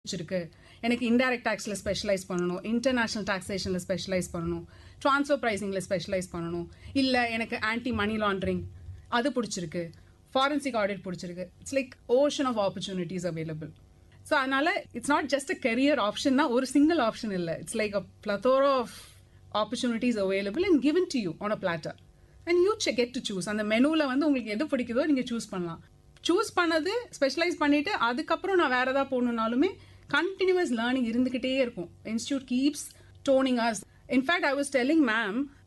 பிடிச்சிருக்கு எனக்கு இன்டைரக்ட் டேக்ஸில் ஸ்பெஷலைஸ் பண்ணணும் இன்டர்நேஷனல் டாக்ஸேஷனில் ஸ்பெஷலைஸ் பண்ணணும் ட்ரான்ஸ்ஃபர் ப்ரைசிங்கில் ஸ்பெஷலைஸ் பண்ணணும் இல்லை எனக்கு ஆன்டி மணி லாண்ட்ரிங் அது பிடிச்சிருக்கு ஃபாரன்சிக் ஆடிட் பிடிச்சிருக்கு it's like ocean of opportunities available so அதனால it's not just a career option தான் ஒரு சிங்கிள் ஆப்ஷன் இல்லை it's like a plethora of opportunities available and given to you on a platter and you get to choose அந்த மெனுவில் வந்து உங்களுக்கு எது பிடிக்குதோ நீங்கள் சூஸ் பண்ணலாம் சூஸ் பண்ணது ஸ்பெஷலைஸ் பண்ணிட்டு அதுக்கப்புறம் நான் வேற ஏதாவது போகணுன்னாலுமே கண்டினியூஸ் லேர்னிங் இருந்துக்கிட்டே இருக்கும் institute keeps toning as in fact I was telling ma'am